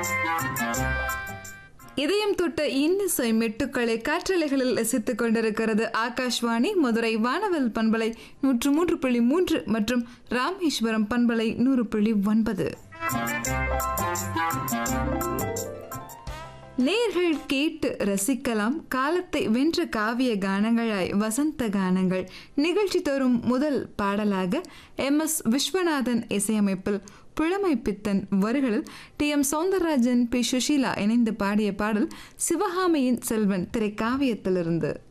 இதயம் தொட்ட இன்னிசை மெட்டுக்களை காற்றலைகளில் ரசித்துக் கொண்டிருக்கிறது ஆகாஷ்வாணி மதுரை வானவல் பண்பலை நூற்று மூன்று புள்ளி மூன்று மற்றும் ராமேஸ்வரம் பண்பலை நூறு புள்ளி ஒன்பது நேர்கள் கேட்டு ரசிக்கலாம் காலத்தை வென்ற காவிய கானங்களாய் வசந்த கானங்கள் நிகழ்ச்சி தரும் முதல் பாடலாக எம் எஸ் விஸ்வநாதன் இசையமைப்பில் புலமை பித்தன் வரிகளில் T M Soundararajan P Susheela இணைந்து பாடிய பாடல் சிவகாமியின் செல்வன் திரைக்காவியத்திலிருந்து